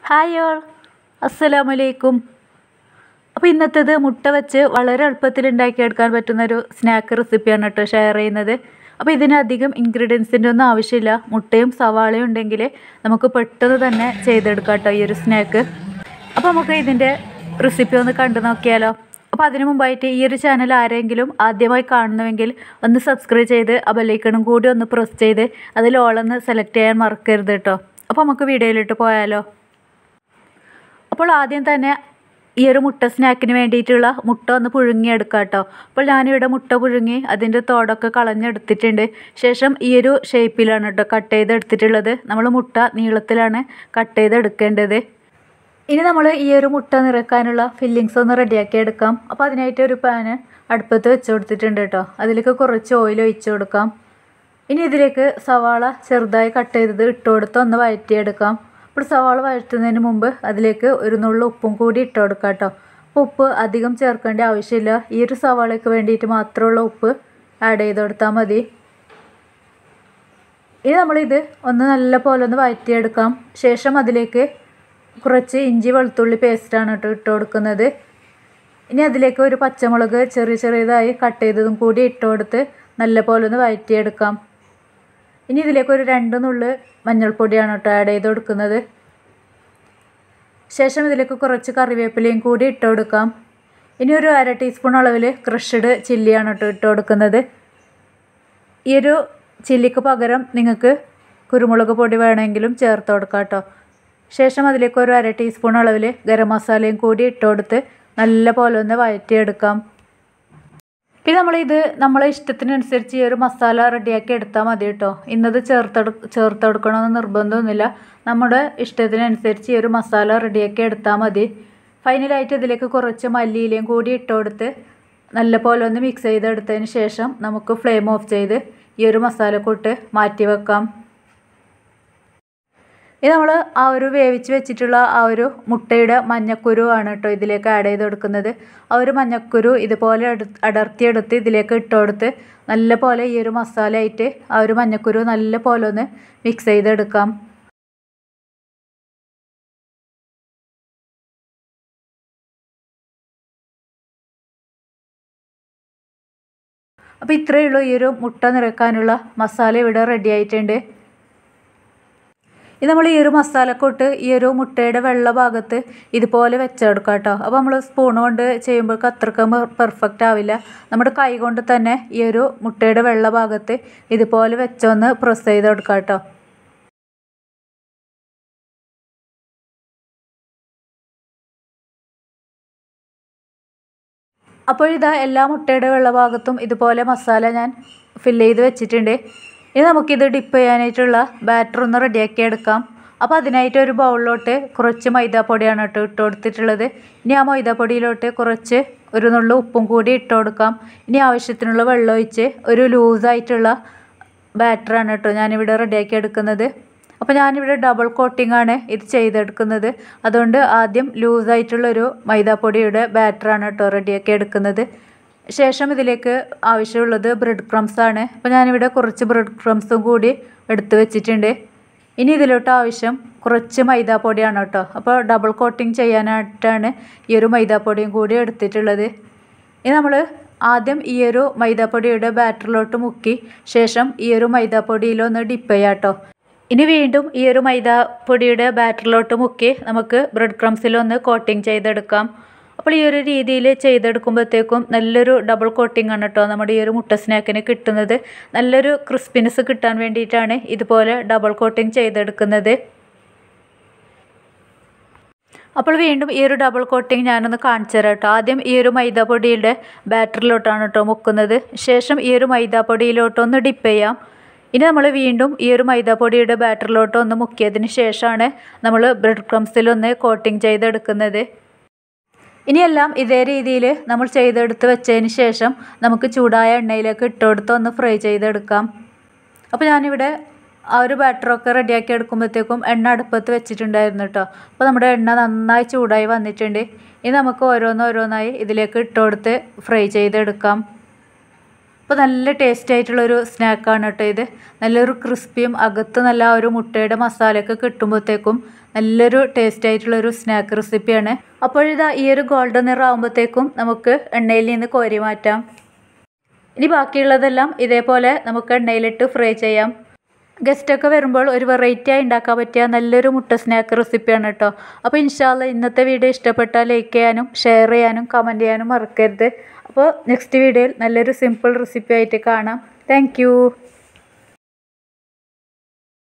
hi all അസ്സലാമു അലൈക്കും അപ്പോൾ ഇന്നത്തേത് മുട്ട വെച്ച് വളരെ എളുപ്പത്തിൽ ഉണ്ടാക്കിയെടുക്കാൻ പറ്റുന്നൊരു സ്നാക്ക് റെസിപ്പിയാണ് കേട്ടോ ഷെയർ ചെയ്യുന്നത് അപ്പോൾ ഇതിനധികം ഇൻഗ്രീഡിയൻസിൻ്റെ ഒന്നും ആവശ്യമില്ല മുട്ടയും സവാളയും ഉണ്ടെങ്കിൽ നമുക്ക് പെട്ടെന്ന് തന്നെ ചെയ്തെടുക്കാം കേട്ടോ ഈ ഒരു സ്നാക്ക് അപ്പോൾ നമുക്ക് ഇതിൻ്റെ റെസിപ്പി ഒന്ന് കണ്ടു നോക്കിയാലോ അപ്പോൾ അതിനു മുമ്പായിട്ട് ഈ ഒരു ചാനൽ ആരെങ്കിലും ആദ്യമായി കാണുന്നുവെങ്കിൽ ഒന്ന് സബ്സ്ക്രൈബ് ചെയ്ത് ആ ബെല്ലൈക്കണും കൂടി ഒന്ന് പ്രസ് ചെയ്ത് അതിൽ ഓളൊന്ന് സെലക്ട് ചെയ്യാൻ മറക്കരുത് കേട്ടോ അപ്പോൾ നമുക്ക് വീഡിയോയിലിട്ട് പോയാലോ അപ്പോൾ ആദ്യം തന്നെ ഈ ഒരു മുട്ട സ്നാക്കിന് വേണ്ടിയിട്ടുള്ള മുട്ട ഒന്ന് പുഴുങ്ങിയെടുക്കാം കേട്ടോ അപ്പോൾ ഞാനിവിടെ മുട്ട പുഴുങ്ങി അതിൻ്റെ തോടൊക്കെ കളഞ്ഞെടുത്തിട്ടുണ്ട് ശേഷം ഈ ഒരു ഷേപ്പിലാണ് കേട്ടോ കട്ട് ചെയ്തെടുത്തിട്ടുള്ളത് നമ്മൾ മുട്ട നീളത്തിലാണ് കട്ട് ചെയ്തെടുക്കേണ്ടത് ഇനി നമ്മൾ ഈ ഒരു മുട്ട നിറക്കാനുള്ള ഫില്ലിങ്സ് ഒന്ന് റെഡിയാക്കി എടുക്കാം അപ്പോൾ അതിനായിട്ട് ഒരു പാന് അടുപ്പത്ത് വെച്ച് കൊടുത്തിട്ടുണ്ട് കേട്ടോ അതിലേക്ക് കുറച്ച് ഓയിൽ ഒഴിച്ച് കൊടുക്കാം ഇനി ഇതിലേക്ക് സവാള ചെറുതായി കട്ട് ചെയ്തത് ഇട്ട് കൊടുത്ത് ഒന്ന് വഴറ്റിയെടുക്കാം അപ്പോൾ സവാള വഴറ്റുന്നതിന് മുമ്പ് അതിലേക്ക് ഒരു നുള്ളു ഉപ്പും കൂടി ഇട്ട് കൊടുക്കാം കേട്ടോ അപ്പോൾ ഉപ്പ് അധികം ചേർക്കേണ്ട ആവശ്യമില്ല ഈ ഒരു സവാളയ്ക്ക് വേണ്ടിയിട്ട് മാത്രമുള്ള ഉപ്പ് ആഡ് ചെയ്ത് കൊടുത്താൽ മതി ഇനി നമ്മളിത് ഒന്ന് നല്ല പോലെ ഒന്ന് വഴറ്റിയെടുക്കാം ശേഷം അതിലേക്ക് കുറച്ച് ഇഞ്ചി വെളുത്തുള്ളി പേസ്റ്റാണ് കേട്ടോ ഇട്ട് കൊടുക്കുന്നത് ഇനി അതിലേക്ക് ഒരു പച്ചമുളക് ചെറിയ ചെറിയതായി കട്ട് ചെയ്തതും കൂടി ഇട്ട് കൊടുത്ത് നല്ല പോലെ ഒന്ന് വഴറ്റിയെടുക്കാം ഇനി ഇതിലേക്ക് ഒരു രണ്ട് നുള്ള് മഞ്ഞൾപ്പൊടിയാണ് കേട്ടോ ആഡ് ചെയ്ത് കൊടുക്കുന്നത് ശേഷം ഇതിലേക്ക് കുറച്ച് കറിവേപ്പിലയും കൂടി ഇട്ട് കൊടുക്കാം ഇനി ഒരു അര ടീസ്പൂൺ അളവിൽ ക്രഷ്ഡ് ചില്ലിയാണ് കേട്ടോ ഇട്ട് കൊടുക്കുന്നത് ഈ ഒരു ചില്ലിക്ക് പകരം നിങ്ങൾക്ക് കുരുമുളക് പൊടി വേണമെങ്കിലും ചേർത്ത് കൊടുക്കാം കേട്ടോ ശേഷം അതിലേക്ക് ഒരു അര ടീസ്പൂൺ അളവിൽ ഗരം മസാലയും കൂടി ഇട്ട് കൊടുത്ത് നല്ല പോലെ ഒന്ന് വഴറ്റിയെടുക്കാം പിന്നെ നമ്മളിത് നമ്മളെ ഇഷ്ടത്തിനനുസരിച്ച് ഈ ഒരു മസാല റെഡിയാക്കി എടുത്താൽ മതി കേട്ടോ ഇന്നത് ചേർത്തെടു ചേർത്തെടുക്കണമെന്ന് നിർബന്ധമൊന്നുമില്ല നമ്മുടെ ഇഷ്ടത്തിനനുസരിച്ച് ഈ ഒരു മസാല റെഡിയാക്കി എടുത്താൽ മതി ഫൈനലായിട്ട് ഇതിലേക്ക് കുറച്ച് മല്ലിയിലയും കൂടി ഇട്ട് കൊടുത്ത് നല്ല പോലെ ഒന്ന് മിക്സ് ചെയ്തെടുത്തതിന് ശേഷം നമുക്ക് ഫ്ലെയിം ഓഫ് ചെയ്ത് ഈ ഒരു മസാലക്കൂട്ട് മാറ്റി വെക്കാം ഇത് നമ്മൾ ആ ഒരു വേവിച്ച് വെച്ചിട്ടുള്ള ആ ഒരു മുട്ടയുടെ മഞ്ഞക്കുരു ആണ് കേട്ടോ ഇതിലേക്ക് ആഡ് ചെയ്ത് കൊടുക്കുന്നത് ആ ഒരു മഞ്ഞക്കുരു ഇതുപോലെ അടർത്തിയെടുത്ത് ഇതിലേക്ക് ഇട്ട് കൊടുത്ത് നല്ല പോലെ ഈ ഒരു മസാല ആയിട്ട് ആ ഒരു മഞ്ഞക്കുരു നല്ല പോലെ ഒന്ന് മിക്സ് ചെയ്തെടുക്കാം അപ്പോൾ ഇത്രയേ ഉള്ളൂ ഈ ഒരു മുട്ട നിറക്കാനുള്ള മസാല ഇവിടെ റെഡി ആയിട്ടുണ്ട് ഇത് നമ്മൾ ഈ ഒരു മസാലക്കൂട്ട് ഈ ഒരു മുട്ടയുടെ വെള്ള ഭാഗത്ത് ഇതുപോലെ വെച്ചെടുക്കാം കേട്ടോ അപ്പോൾ നമ്മൾ സ്പൂൺ കൊണ്ട് ചെയ്യുമ്പോഴേക്ക് അത്രക്ക് പെർഫെക്റ്റ് ആവില്ല നമ്മുടെ കൈ കൊണ്ട് തന്നെ ഈ ഒരു മുട്ടയുടെ വെള്ള ഭാഗത്ത് ഇതുപോലെ വെച്ചൊന്ന് പ്രസ് ചെയ്ത് കൊടുക്കാം കേട്ടോ അപ്പോൾ ഇതാ എല്ലാ മുട്ടയുടെ വെള്ള ഭാഗത്തും ഇതുപോലെ മസാല ഞാൻ ഫില്ല് ചെയ്ത് വെച്ചിട്ടുണ്ട് ഇനി നമുക്കിത് ഡിപ്പ് ചെയ്യാനായിട്ടുള്ള ബാറ്റർ ഒന്ന് റെഡിയാക്കി എടുക്കാം അപ്പോൾ അതിനായിട്ട് ഒരു ബൗളിലോട്ട് കുറച്ച് മൈദാപ്പൊടിയാണ് കേട്ടോ ഇട്ട് കൊടുത്തിട്ടുള്ളത് ഇനി ആ മൈദാപ്പൊടിയിലോട്ട് കുറച്ച് ഒരു നുള്ള ഉപ്പും കൂടി ഇട്ട് കൊടുക്കാം ഇനി ആവശ്യത്തിനുള്ള വെള്ളം ഒഴിച്ച് ഒരു ലൂസായിട്ടുള്ള ബാറ്ററാണ് കേട്ടോ ഞാനിവിടെ റെഡിയാക്കി എടുക്കുന്നത് അപ്പോൾ ഞാനിവിടെ ഡബിൾ കോട്ടിംഗ് ആണ് ഇത് ചെയ്തെടുക്കുന്നത് അതുകൊണ്ട് ആദ്യം ലൂസായിട്ടുള്ളൊരു മൈദാപ്പൊടിയുടെ ബാറ്ററാണ് കേട്ടോ റെഡിയാക്കി എടുക്കുന്നത് ശേഷം ഇതിലേക്ക് ആവശ്യമുള്ളത് ബ്രെഡ് ക്രംസ് ആണ് അപ്പോൾ ഞാനിവിടെ കുറച്ച് ബ്രെഡ് ക്രംസും കൂടി എടുത്ത് വെച്ചിട്ടുണ്ട് ഇനി ഇതിലോട്ട് ആവശ്യം കുറച്ച് മൈദാപ്പൊടിയാണ് കേട്ടോ അപ്പോൾ ഡബിൾ കോട്ടിങ് ചെയ്യാനായിട്ടാണ് ഈ ഒരു മൈദാപ്പൊടിയും കൂടി എടുത്തിട്ടുള്ളത് ഇനി നമ്മൾ ആദ്യം ഈ ഒരു മൈദാപ്പൊടിയുടെ ബാറ്ററിലോട്ട് മുക്കി ശേഷം ഈ ഒരു മൈദാപ്പൊടിയിലൊന്ന് ഡിപ്പ് ചെയ്യാം കേട്ടോ ഇനി വീണ്ടും ഈ ഒരു മൈദാപ്പൊടിയുടെ ബാറ്ററിലോട്ട് മുക്കി നമുക്ക് ബ്രെഡ് ക്രംസിലൊന്ന് കോട്ടിങ് ചെയ്തെടുക്കാം അപ്പോൾ ഈ ഒരു രീതിയിൽ ചെയ്തെടുക്കുമ്പോഴത്തേക്കും നല്ലൊരു ഡബിൾ കോട്ടിംഗ് ആണ് കേട്ടോ നമ്മുടെ ഈ ഒരു മുട്ട സ്നാക്കിന് കിട്ടുന്നത് നല്ലൊരു ക്രിസ്പിനെസ് കിട്ടാൻ വേണ്ടിയിട്ടാണ് ഇതുപോലെ ഡബിൾ കോട്ടിംഗ് ചെയ്തെടുക്കുന്നത് അപ്പോൾ വീണ്ടും ഈ ഒരു ഡബിൾ കോട്ടിംഗ് ഞാനൊന്ന് കാണിച്ചു തരാം കേട്ടോ ആദ്യം ഈ ഒരു മൈദാപ്പൊടിയുടെ ബാറ്ററിലോട്ടാണ് കേട്ടോ മുക്കുന്നത് ശേഷം ഈ ഒരു മൈദാപ്പൊടിയിലോട്ടൊന്ന് ഡിപ്പ് ചെയ്യാം ഇനി നമ്മൾ വീണ്ടും ഈ ഒരു മൈദാപ്പൊടിയുടെ ബാറ്ററിലോട്ട് ഒന്ന് മുക്കിയതിന് ശേഷമാണ് നമ്മൾ ബ്രെഡ് ക്രംസിലൊന്ന് കോട്ടിംഗ് ചെയ്തെടുക്കുന്നത് ഇനിയെല്ലാം ഇതേ രീതിയിൽ നമ്മൾ ചെയ്തെടുത്ത് വെച്ചതിന് ശേഷം നമുക്ക് ചൂടായ എണ്ണയിലേക്ക് ഇട്ടുകൊടുത്ത് ഒന്ന് ഫ്രൈ ചെയ്തെടുക്കാം അപ്പോൾ ഞാനിവിടെ ആ ഒരു ബാറ്ററൊക്കെ റെഡിയാക്കി എടുക്കുമ്പോഴത്തേക്കും എണ്ണ അടുപ്പത്ത് വെച്ചിട്ടുണ്ടായിരുന്നു കേട്ടോ അപ്പോൾ നമ്മുടെ എണ്ണ നന്നായി ചൂടായി വന്നിട്ടുണ്ട് ഇനി നമുക്ക് ഓരോന്നോരോന്നായി ഇതിലേക്ക് ഇട്ടുകൊടുത്ത് ഫ്രൈ ചെയ്തെടുക്കാം അപ്പോൾ നല്ല ടേസ്റ്റ് ആയിട്ടുള്ളൊരു സ്നാക്കാണ് കേട്ടോ ഇത് നല്ലൊരു ക്രിസ്പിയും അകത്ത് നല്ല ആ ഒരു മുട്ടയുടെ മസാലയൊക്കെ കിട്ടുമ്പോഴത്തേക്കും നല്ലൊരു ടേസ്റ്റ് ആയിട്ടുള്ളൊരു സ്നാക്ക് റെസിപ്പിയാണ് അപ്പോഴിതാ ഈ ഒരു ഗോൾഡൻ നിറം ആകുമ്പോഴത്തേക്കും നമുക്ക് എണ്ണയിൽ നിന്ന് കോരി മാറ്റാം ഇനി ബാക്കിയുള്ളതെല്ലാം ഇതേപോലെ നമുക്ക് എണ്ണയിലിട്ട് ഫ്രൈ ചെയ്യാം ഗസ്റ്റൊക്കെ വരുമ്പോൾ ഒരു വെറൈറ്റി ആയി ഉണ്ടാക്കാൻ പറ്റിയ നല്ലൊരു മുട്ട സ്നാക്ക് റെസിപ്പിയാണ് കേട്ടോ അപ്പോൾ ഇൻഷാല്ല ഇന്നത്തെ വീഡിയോ ഇഷ്ടപ്പെട്ടാൽ ലൈക്ക് ചെയ്യാനും ഷെയർ ചെയ്യാനും കമൻറ്റ് ചെയ്യാനും മറക്കരുത് അപ്പോൾ നെക്സ്റ്റ് വീഡിയോയിൽ നല്ലൊരു സിമ്പിൾ റെസിപ്പി ആയിട്ട് കാണാം താങ്ക്